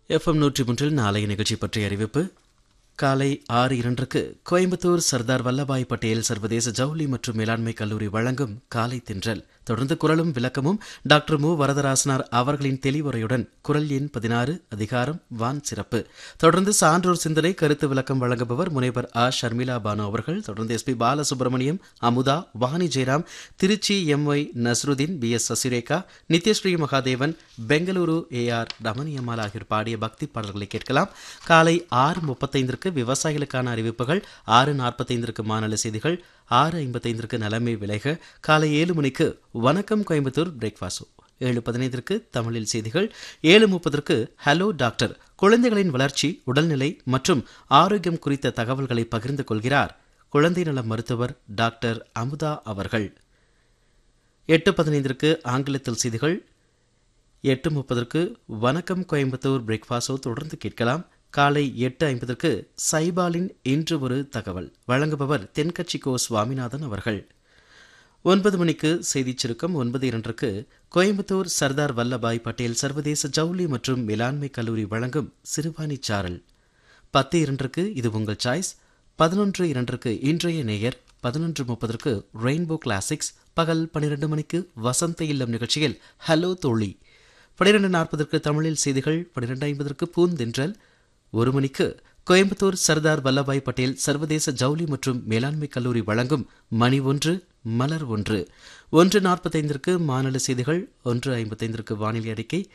FM நூற்றி மூன்றில் நாளைய நிகழ்ச்சி பற்றிய அறிவிப்பு காலை ஆறு இரண்டுக்கு கோயம்புத்தூர் சர்தார் வல்லபாய் பட்டேல் சர்வதேச ஜவுளி மற்றும் மேலாண்மை கல்லூரி வழங்கும் காலை தின்றல் தொடர்ந்து குரலும் விளக்கமும் டாக்டர் மு வரதராசனார் அவர்களின் தெளிவுரையுடன் குரல் எண் பதினாறு அதிகாரம் வான் சிறப்பு தொடர்ந்து சான்றோர் சிந்தனை கருத்து விளக்கம் வழங்குபவர் முனைவர் ஆ ஷர்மிளா பானு அவர்கள் தொடர்ந்து S P Balasubramaniam Amudha Vani Jayaram Tiruchi M Y Nasruddin P S Sasirekha Nithyasri Mahadevan Bengaluru A R Ramaniammal ஆகியோர் பாடிய பக்தி பாடல்களை கேட்கலாம் காலை ஆறு முப்பத்தைந்திற்கு விவசாயிகளுக்கான அறிவிப்புகள் ஆறு நாற்பத்தைந்திற்கு மாநில செய்திகள் ஆறு ஐம்பத்தைந்திற்கு நலமே விளைக காலை ஏழு மணிக்கு வணக்கம் கோயம்புத்தூர் பிரேக்ஃபாஸ்ட் ஏழு பதினைந்திற்கு தமிழில் செய்திகள் ஏழு முப்பதற்கு ஹலோ டாக்டர் குழந்தைகளின் வளர்ச்சி உடல்நிலை மற்றும் ஆரோக்கியம் குறித்த தகவல்களை பகிர்ந்து கொள்கிறார் குழந்தை நல மருத்துவர் டாக்டர் அமுதா அவர்கள் எட்டு பதினைந்திற்கு ஆங்கிலத்தில் செய்திகள் எட்டு முப்பதற்கு வணக்கம் கோயம்புத்தூர் பிரேக்ஃபாஸ்டோ தொடர்ந்து கேட்கலாம் காலை எட்டு ஐம்பதற்கு சைபாலின் இன்று ஒரு தகவல் வழங்குபவர் தென்கட்சி கோ சுவாமிநாதன் அவர்கள் ஒன்பது மணிக்கு செய்திச் சுருக்கம் ஒன்பது இரண்டுக்கு கோயம்புத்தூர் சர்தார் வல்லபாய் பட்டேல் சர்வதேச ஜவுளி மற்றும் மேலாண்மை கல்லூரி வழங்கும் சிறுபாணி சாரல் பத்து இரண்டுக்கு இது உங்கள் சாய்ஸ் பதினொன்று இரண்டுக்கு இன்றைய நேயர் பதினொன்று முப்பதற்கு ரெயின்போ கிளாசிக்ஸ் பகல் பன்னிரண்டு மணிக்கு வசந்த இல்லம் நிகழ்ச்சியில் ஹலோ தோழி பன்னிரெண்டு நாற்பதற்கு தமிழில் செய்திகள் பன்னிரெண்டு ஐம்பதற்கு பூந்தென்றல் ஒரு மணிக்கு கோயம்புத்தூர் சர்தார் வல்லபாய் பட்டேல் சர்வதேச ஜவுளி மற்றும் மேலாண்மை கல்லூரி வழங்கும் மணி ஒன்று மலர் ஒன்று ஒன்று நாற்பத்தைந்திற்கு மாநில செய்திகள் ஒன்று ஐம்பத்தைந்திற்கு வானிலை அறிக்கை